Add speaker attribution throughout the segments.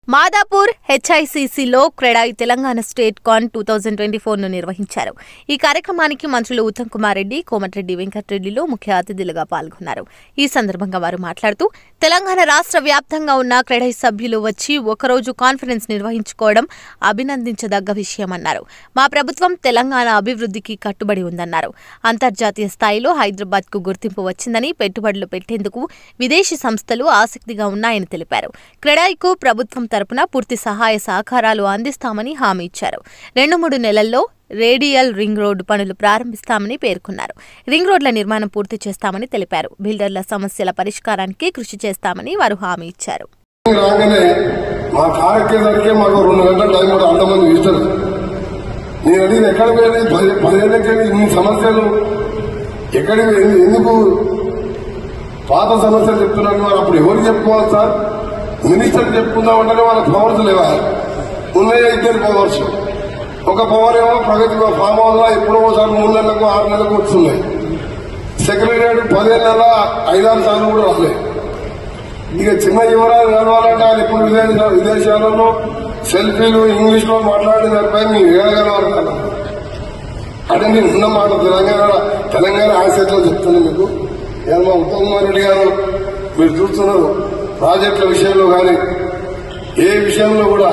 Speaker 1: మాదాపూర్ హెచ్ఐసిసిలో CREDAI Telangana state con two thousand twenty ఫోర్ను నిర్వహించారు ఈ కార్యక్రమానికి మంత్రులు ఉత్తమ్ కుమార్ రెడ్డి కోమటిరెడ్డి వెంకటరెడ్డిలు ముఖ్య అతిథులుగా పాల్గొన్నారు ఈ సందర్భంగా వారు మాట్లాడుతూ తెలంగాణ రాష్ట్ర వ్యాప్తంగా ఉన్న క్రెడాయి సభ్యులు వచ్చి ఒకరోజు కాన్ఫరెన్స్ నిర్వహించుకోవడం అభినందించదగ్గ విషయమన్నారు మా ప్రభుత్వం తెలంగాణ అభివృద్ధికి కట్టుబడి ఉందన్నారు అంతర్జాతీయ స్థాయిలో హైదరాబాద్ కు గుర్తింపు వచ్చిందని పెట్టుబడులు పెట్టేందుకు విదేశీ సంస్థలు ఆసక్తిగా ఉన్నాయని తెలిపారు క్రెడాయికు ప్రభుత్వం తరపున పూర్తి సహాయ సహకారాలు అందిస్తామని హామీ ఇచ్చారు రెండు మూడు నెలల్లో రేడియల్ రింగ్ రోడ్డు పనులు ప్రారంభిస్తామని పేర్కొన్నారు రింగ్ రోడ్ల నిర్మాణం పూర్తి చేస్తామని తెలిపారు బిల్డర్ల సమస్యల పరిష్కారానికి కృషి చేస్తామని వారు హామీ ఇచ్చారు
Speaker 2: రాగానే మా కారెక్కేసరికి మాకు రెండు గంటల టైం కూడా అంతమంది విజిటర్ నేను అడిగిన ఎక్కడ పోయింది పది పదిహేనుకి ఇన్ని సమస్యలు ఎక్కడికి పోయింది? ఎందుకు పాత సమస్యలు చెప్తున్నారు మరి అప్పుడు ఎవరు చెప్పుకోవాలి సార్ మినిస్టర్ చెప్పుకుందామంటే వాళ్ళకి పవర్స్ లేవా ఉన్నాయా ఇద్దరు పవర్స్ ఒక పవర్ ఏమో ప్రగతి ఫామ్ హౌస్ లో ఎప్పుడో ఒకసారి మూడు నెలలకు ఆరు నెలలకు వస్తున్నాయి సెక్రటరీ పదిహేను నెలల ఐదారు సార్లు కూడా రాలేదు ఇక చిన్న యువరాలు కలవాలంటే ఆయన ఇప్పుడు విదేశ విదేశాలలో సెల్ఫీలు ఇంగ్లీష్ లో మాట్లాడిన దానిపై మీరు ఏడగలవారు కదా అంటే నేను ఉన్న మాట తెలంగాణ తెలంగాణ ఆశతో చెప్తున్నాను మీకు ఇవాళ మా ఉత్తమ్ కుమార్ రెడ్డి గారు మీరు చూస్తున్నారు ప్రాజెక్టుల విషయంలో కానీ ఏ విషయంలో కూడా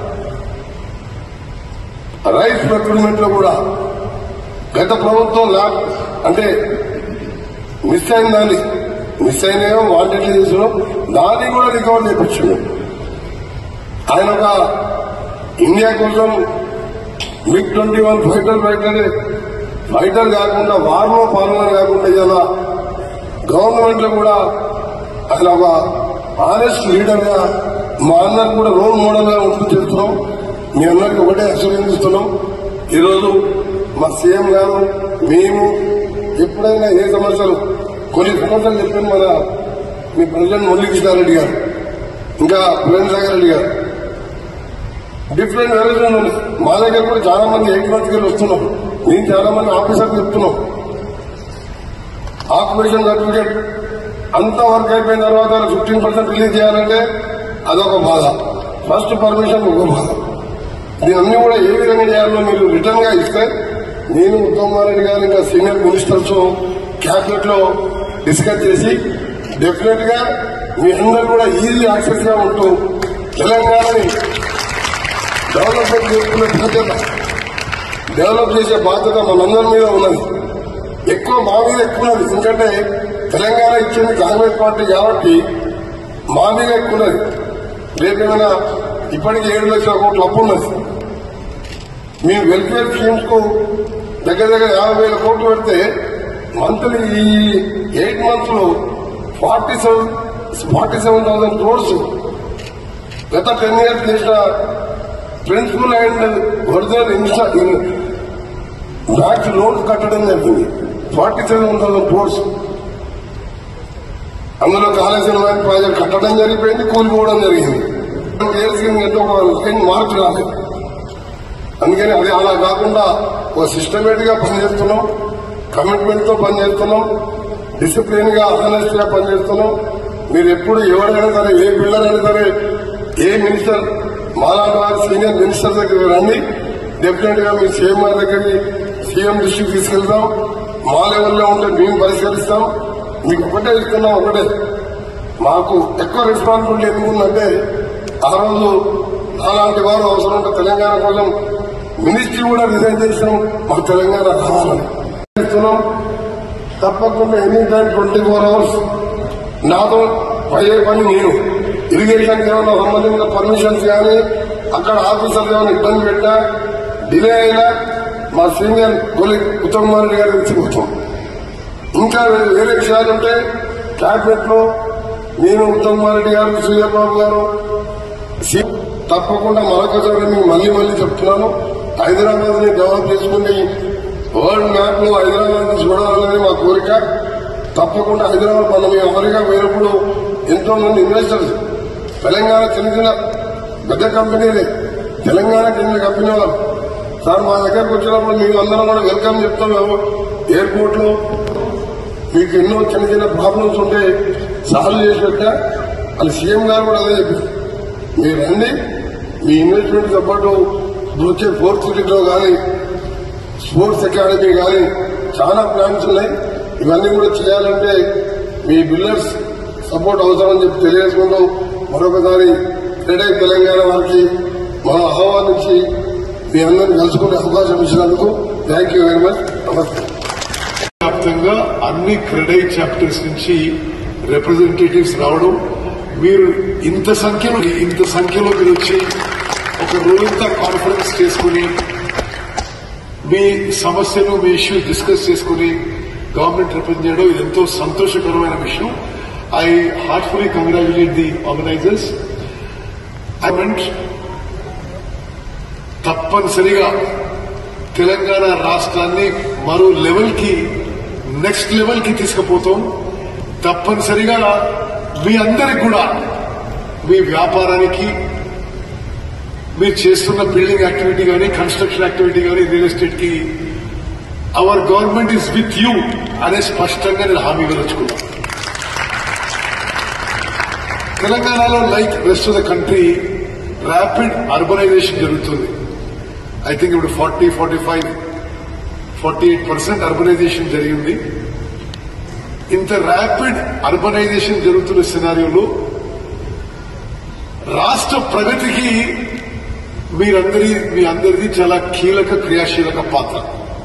Speaker 2: రైస్ ప్రొక్యూర్మెంట్ లో కూడా గత ప్రభుత్వం ల్యాబ్ అంటే మిస్ అయిన దాన్ని మిస్ అయినాయో వాంటెడ్ చేసినాం దాన్ని కూడా రికవర్ చేయించాడు ఆయన ఒక ఇండియా కోసం MiG twenty one fighter fighter fighter కాకుండా వార్లో పాల్గొని కాకుండా ఇలా గవర్నమెంట్ లో కూడా ఆయన ఒక ఆనెస్ట్ లీడర్ గా మా అందరికి కూడా రోల్ మోడల్ గా ఉంటూ చేస్తున్నాం మీ అందరికి ఒకటే అభినందిస్తున్నాం ఈరోజు మా సీఎం గారు మేము ఎప్పుడైనా ఏ సమస్యలు కొన్ని సమస్యలు చెప్పిన మన మీ ప్రెసిడెంట్ మురళీకృష్ణారెడ్డి గారు ఇంకా పురేంద్రసాగర్ రెడ్డి గారు డిఫరెంట్ వెరైటీలు ఉన్నాయి మా దగ్గర కూడా చాలా మంది ఎయిట్ మంత్స్ వస్తున్నారు నేను చాలా మంది ఆఫీసర్లు చెప్తున్నాం ఆక్యుపేషన్ సర్టిఫికేట్ అంతా వర్క్ అయిపోయిన తర్వాత ఫిఫ్టీన్ పర్సెంట్ రిలీజ్ చేయాలంటే అదొక బాధ ఫస్ట్ పర్మిషన్ ఒక బాధ దీని అన్ని కూడా ఏ విధంగా చేయాలో మీరు రిటర్న్ గా ఇస్తే నేను ఉత్తమ్ కుమార్ రెడ్డి గారు ఇంకా సీనియర్ మినిస్టర్స్ క్యాబినెట్ లో డిస్కస్ చేసి డెఫినెట్ గా మీ అందరూ కూడా ఈజీ యాక్సెస్ గా ఉంటూ తెలంగాణని డెవలప్మెంట్ చేసుకునే బాధ్యత డెవలప్ చేసే బాధ్యత మనందరి మీద ఉన్నది ఎక్కువ మా మీద ఎక్కువ ఉన్నది ఎందుకంటే తెలంగాణ ఇచ్చింది కాంగ్రెస్ పార్టీ కాబట్టి మా మీద ఎక్కువ ఉన్నది రేపేమైనా ఇప్పటికి ఏడు లక్షల కోట్ల అప్పు ఉన్నది మీ వెల్ఫేర్ స్కీమ్స్ కు దగ్గర దగ్గర యాభై వేల కోట్లు పెడితే మంత్లీ ఈ ఎయిట్ మంత్స్ లో forty seven forty seven thousand crores గత టెన్ ఇయర్స్ చేసిన principal and original insta bank loan కట్టడం జరిగింది ఫార్టీ సెవెన్ థౌసండ్ క్రోడ్స్ అందులో కాళేశ్వరం ప్రాజెక్ట్ కట్టడం జరిగిపోయింది కూలిపోవడం జరిగింది ఇయర్స్ ఎంతో ఒక మార్పు రాలేదు అందుకని అది అలా కాకుండా ఒక సిస్టమేటిక్ గా పనిచేస్తున్నాం కమిట్మెంట్ తో పనిచేస్తున్నాం డిసిప్లిన్ గా అహనెస్ట్ గా పనిచేస్తున్నాం మీరు ఎప్పుడు ఎవరైనా సరే ఏ బిల్డర్ అయినా సరే ఏ మినిస్టర్ మాలాంటి వారి సీనియర్ మినిస్టర్ దగ్గరికి రండి డెఫినెట్ గా మీ సీఎం గారి దగ్గరికి సీఎం దృష్టికి తీసుకెళ్తాం మా లెవెల్లో ఉంటే మేము పరిష్కరిస్తాం మీకు ఒకటే ఇస్తున్నాం ఒకటే మాకు ఎక్కువ రెస్పాన్సిబిలిటీ ఎందుకు ఉందంటే ఆ రోజు అలాంటి వారు అవసరం ఉంటే తెలంగాణ కోసం మినిస్ట్రీ కూడా రిజైన్ చేసినాం మాకు తెలంగాణ కావాలని ఇస్తున్నాం తప్పకుండా any time twenty four hours నాతో అయ్యే పని నేను ఇరిగేషన్ ఏమైనా సంబంధించిన పర్మిషన్స్ కానీ అక్కడ ఆఫీసర్లు ఏమైనా ఇబ్బంది పెట్టా డిలే అయినా మా సీనియర్ కొలి ఉత్తమ్ కుమార్ రెడ్డి గారికి ఇచ్చిపోతాం ఇంకా వేరే- వేరే విషయాలు ఉంటే క్యాబినెట్ లో నేను ఉత్తమ్ కుమార్ రెడ్డి గారు సూర్యబాబు గారు సి- తప్పకుండా మరొకసారి మీకు మళ్ళీ మళ్ళీ చెప్తున్నాను హైదరాబాద్ ని డెవలప్ చేసుకుని వరల్డ్ మ్యాప్ లో హైదరాబాద్ ని చూడాలనేది మా కోరిక తప్పకుండా హైదరాబాద్ మనం అమెరికా పోయినప్పుడు ఎంతో మంది ఇన్వెస్టర్స్ తెలంగాణ చిన్న చిన్న పెద్ద కంపెనీలే తెలంగాణ చెందిన కంపెనీ వాళ్ళు సార్ మా దగ్గరకు వచ్చినప్పుడు మేము అందరం కూడా వెల్కమ్ చెప్తాం ఎయిర్పోర్ట్ లో మీకు ఎన్నో చిన్న చిన్న ప్రాబ్లమ్స్ ఉంటే సాల్వ్ చేసి పెట్టా అని సీఎం గారు కూడా అదే చెప్పారు మీరు రండి మీ ఇన్వెస్ట్మెంట్ తో పాటు ఇప్పుడు వచ్చే ఫోర్త్ సిటీలో కానీ స్పోర్ట్స్ అకాడమీ కానీ చాలా ప్లాన్స్ ఉన్నాయి ఇవన్నీ కూడా చేయాలంటే మీ బిల్డర్స్ సపోర్ట్ అవసరమని చెప్పి తెలియజేసుకుంటూ మరొకసారి క్రీడా తెలంగాణ వారికి మన ఆహ్వానించి మీ అందరిని కలుసుకునే అవకాశం ఇచ్చినందుకు థ్యాంక్ యూ వెరీ మచ్ నమస్తే
Speaker 3: వ్యాప్తంగా అన్ని క్రెడైట్ చాప్టర్స్ నుంచి రిప్రజెంటేటివ్స్ రావడం మీరు ఇంత సంఖ్యలో ఇంత సంఖ్యలో మీరు వచ్చి ఒక రోజంతా కాన్ఫరెన్స్ చేసుకుని మీ సమస్యలు మీ ఇష్యూస్ డిస్కస్ చేసుకుని గవర్నమెంట్ రిప్రజెంట్ చేయడం ఇది ఎంతో సంతోషకరమైన విషయం I heartfully congratulate the organisers government తప్పనిసరిగా తెలంగాణ రాష్ట్రాన్ని మరో లెవెల్ కి నెక్స్ట్ లెవెల్ కి తీసుకుపోతాం తప్పనిసరిగా మీ అందరికి కూడా మీ వ్యాపారానికి మీరు చేస్తున్న బిల్డింగ్ యాక్టివిటీ కానీ కన్స్ట్రక్షన్ యాక్టివిటీ కానీ రియల్ ఎస్టేట్ కి our government is with you అనే స్పష్టంగా నేను హామీ ఇవ్వదలుచుకున్నాను తెలంగాణలో like rest of the country rapid urbanisation జరుగుతుంది ఐ థింక్ ఇప్పుడు forty forty five forty eight percent urbanisation జరిగింది ఇంత ర్యాపిడ్ అర్బనైజేషన్ జరుగుతున్న సినారియోలో రాష్ట్ర ప్రగతికి మీరందరి మీ అందరిది చాలా కీలక క్రియాశీలక పాత్ర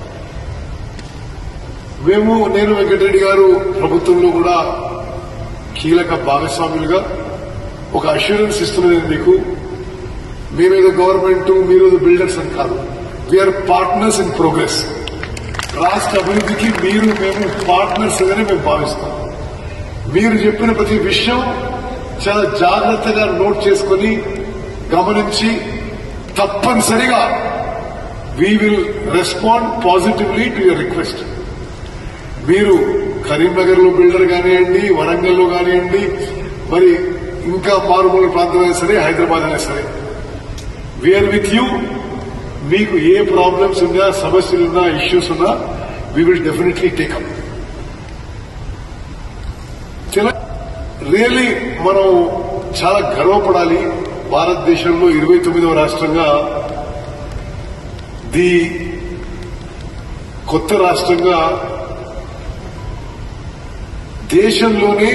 Speaker 3: మేము నేను వెంకటరెడ్డి గారు ప్రభుత్వంలో కూడా కీలక భాగస్వాములుగా ఒక అష్యూరెన్స్ ఇస్తున్నది మీకు మేమేదో గవర్నమెంట్ మీరు బిల్డర్స్ అని కాదు వీఆర్ పార్ట్నర్స్ ఇన్ ప్రోగ్రెస్ రాష్ట్ర అభివృద్ధికి మీరు మేము పార్ట్నర్స్ గానే మేము భావిస్తాం మీరు చెప్పిన ప్రతి విషయం చాలా జాగ్రత్తగా నోట్ చేసుకుని గమనించి తప్పనిసరిగా we will respond positively to your request మీరు కరీంనగర్ లో బిల్డర్ కానివ్వండి వరంగల్ లో కానివ్వండి మరి ఇంకా మారుమూల ప్రాంతం అయినా సరే హైదరాబాద్ అయినా సరే వీఆర్ విత్ యూ మీకు ఏ ప్రాబ్లమ్స్ ఉన్నా సమస్యలు ఉన్నా ఇష్యూస్ ఉన్నా we will definitely take up really మనం చాలా గర్వపడాలి భారతదేశంలో ఇరవై తొమ్మిదవ రాష్ట్రంగా ది కొత్త రాష్ట్రంగా దేశంలోనే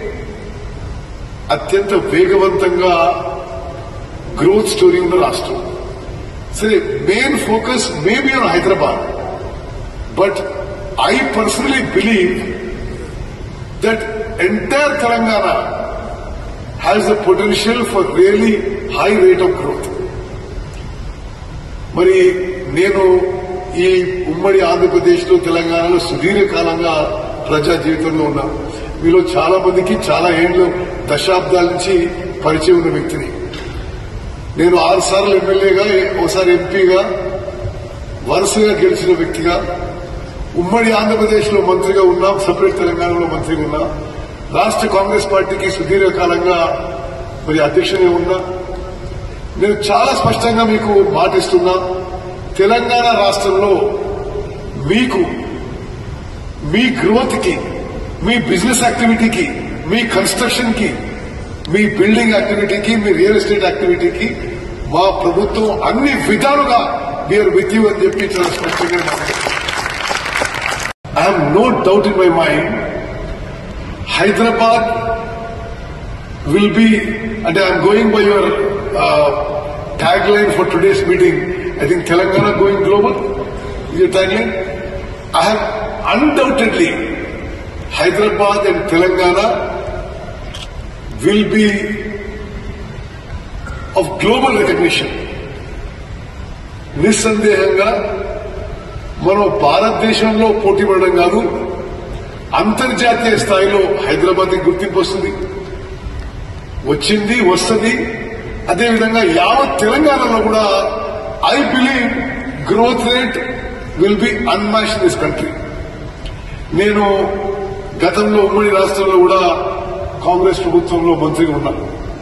Speaker 3: అత్యంత వేగవంతంగా గ్రోత్ స్టోరీ ఉన్న రాష్ట్రం సరే main focus maybe on Hyderabad but I personally believe that entire Telangana has the potential for really high rate of growth మరి నేను ఈ ఉమ్మడి ఆంధ్రప్రదేశ్ లో తెలంగాణలో సుదీర్ఘకాలంగా ప్రజా జీవితంలో ఉన్నా మీలో చాలా మందికి చాలా ఏండ్లు దశాబ్దాల నుంచి పరిచయం ఉన్న వ్యక్తిని నేను ఆరు సార్లు ఎమ్మెల్యేగా ఒకసారి ఎంపీగా వరుసగా గెలిచిన వ్యక్తిగా ఉమ్మడి ఆంధ్రప్రదేశ్ లో మంత్రిగా ఉన్నా సపరేట్ తెలంగాణలో మంత్రిగా ఉన్నా రాష్ట్ర కాంగ్రెస్ పార్టీకి సుదీర్ఘకాలంగా మరి అధ్యక్షుడే ఉన్నా నేను చాలా స్పష్టంగా మీకు మాటిస్తున్నా తెలంగాణ రాష్ట్రంలో మీకు మీ గ్రోత్ కి మీ బిజినెస్ యాక్టివిటీకి మీ కన్స్ట్రక్షన్ కి మీ బిల్డింగ్ యాక్టివిటీకి మీ రియల్ ఎస్టేట్ యాక్టివిటీకి మా ప్రభుత్వం అన్ని విధాలుగా వీఆర్ విత్ యూ అని చెప్పి చాలా స్పష్టంగా I have no doubt in my mind Hyderabad will be, and I'm going by your uh, tagline for today's meeting. I think Telangana going global is your tagline. I have undoubtedly Hyderabad and Telangana will be of global recognition. నిస్సందేహంగా మనం భారతదేశంలో పోటీ పడడం కాదు అంతర్జాతీయ స్థాయిలో హైదరాబాద్ గుర్తింపు వస్తుంది వచ్చింది వస్తుంది అదేవిధంగా యావత్ తెలంగాణలో కూడా I believe growth rate will be unmatch in this country నేను గతంలో ఉమ్మడి రాష్ట్రంలో కూడా కాంగ్రెస్ ప్రభుత్వంలో మంత్రిగా ఉన్నాను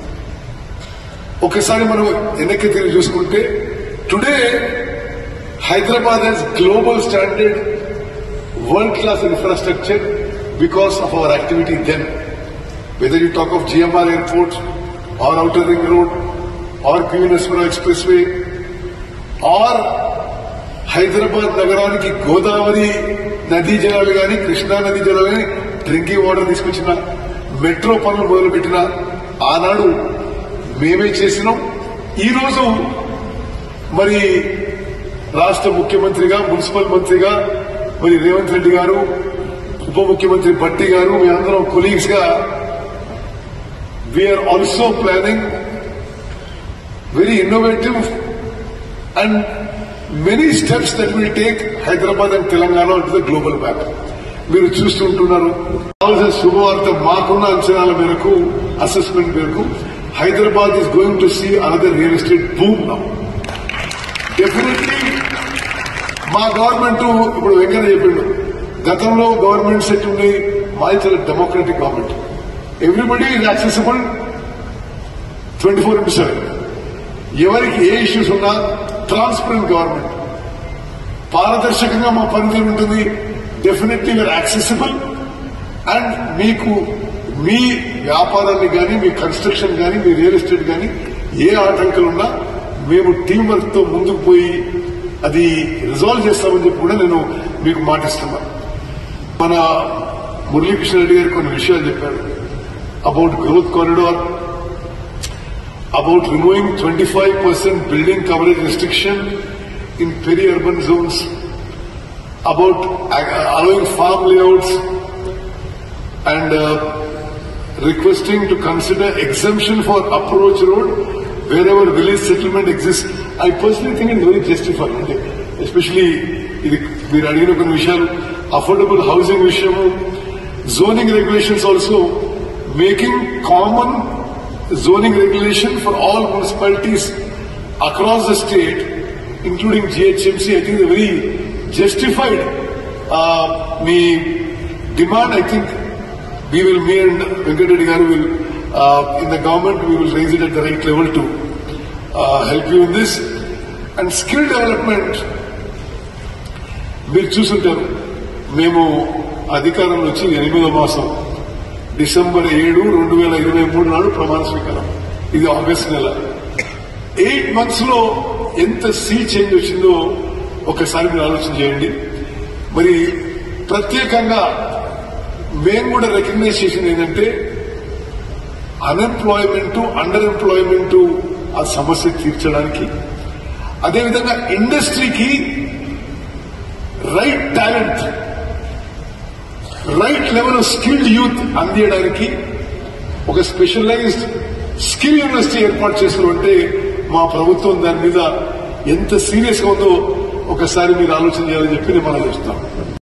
Speaker 3: ఒకసారి మనం వెనక్కి తిరిగి చూసుకుంటే today Hyderabad has global standard world class infrastructure because of our activity then whether you talk of GMR Airport or Outer Ring Road or క్వీనస్వర ఎక్స్ప్రెస్ వే ఆర్ హైదరాబాద్ నగరానికి గోదావరి నదీ జలాలు గాని కృష్ణా నదీ జలాలు గాని డ్రింకింగ్ వాటర్ తీసుకొచ్చిన మెట్రో పనులు మొదలుపెట్టిన ఆనాడు మేమే చేసినాం ఈ రోజు మరి రాష్ట్ర ముఖ్యమంత్రిగా మున్సిపల్ మంత్రిగా మరి రేవంత్ రెడ్డి గారు ఉప ముఖ్యమంత్రి భట్టి గారు మీ అందరం కొలీగ్స్ గా we are also planning very innovative and many steps that will take Hyderabad and Telangana to the global map మీరు చూస్తుంటున్నారు కావాల్సిన శుభవార్త మాకున్న అంచనాల మేరకు అసెస్మెంట్ మేరకు Hyderabad is going to see another real estate boom now definitely మా గవర్నమెంట్ ఇప్పుడు వెంకన్న చెప్పిండు గతంలో గవర్నమెంట్ సెట్ ఉంది మాది చాలా democratic government everybody is accessible twenty four into seven ఎవరికి ఏ ఇష్యూస్ ఉన్నా ట్రాన్స్పరెంట్ గవర్నమెంట్ పారదర్శకంగా మా పనితీరు ఉంటుంది డెఫినెట్లీ వీఆర్ యాక్సెసిబుల్ అండ్ మీకు మీ వ్యాపారాన్ని కానీ మీ కన్స్ట్రక్షన్ కానీ మీ రియల్ ఎస్టేట్ కానీ ఏ ఆటంకాలు ఉన్నా మేము టీం వర్క్ తో ముందుకు పోయి అది రిజాల్వ్ చేస్తామని చెప్పి కూడా నేను మీకు మాటిస్తున్నా మన మురళీకృష్ణ రెడ్డి గారు కొన్ని విషయాలు చెప్పారు about growth corridor about removing 25% building coverage restriction in peri-urban zones, about uh, allowing farm layouts and uh, requesting to consider exemption for approach road wherever village settlement exists. I personally think it's very justified, అంటే especially ఇది మీరు అడిగిన కొన్ని విషయాలు affordable housing విషయము zoning regulations also making common zoning regulation for all municipalities across the state, including GHMC, I think is a very justified uh, me demand. I think we will, me and Venkatreddy Garu will, uh, in the government, we will raise it at the right level to uh, help you in this. And skill development, మీరు చూసుంటారు మేము అధికారంలో వచ్చి ఎనిమిదో మాసం December ఏడు రెండు వేల ఇరవై మూడు నాడు ప్రమాణ స్వీకారం ఇది ఆగస్ట్ నెల ఎయిట్ మంత్స్ లో ఎంత సీ చేంజ్ వచ్చిందో ఒకసారి మీరు ఆలోచన చేయండి మరి ప్రత్యేకంగా మేము కూడా రికగ్నైజ్ చేసింది ఏంటంటే అన్ఎంప్లాయ్మెంట్ అండర్ ఎంప్లాయ్మెంట్ ఆ సమస్య తీర్చడానికి అదేవిధంగా ఇండస్ట్రీకి right talent right level of skilled youth అందియడానికి ఒక స్పెషలైజ్డ్ స్కిల్ యూనివర్సిటీ ఏర్పాటు చేస్తున్నామంటే మా ప్రభుత్వం దాని మీద ఎంత సీరియస్ గా ఉందో ఒకసారి మీరు ఆలోచన చేయాలని చెప్పి నేను మనం చేస్తాం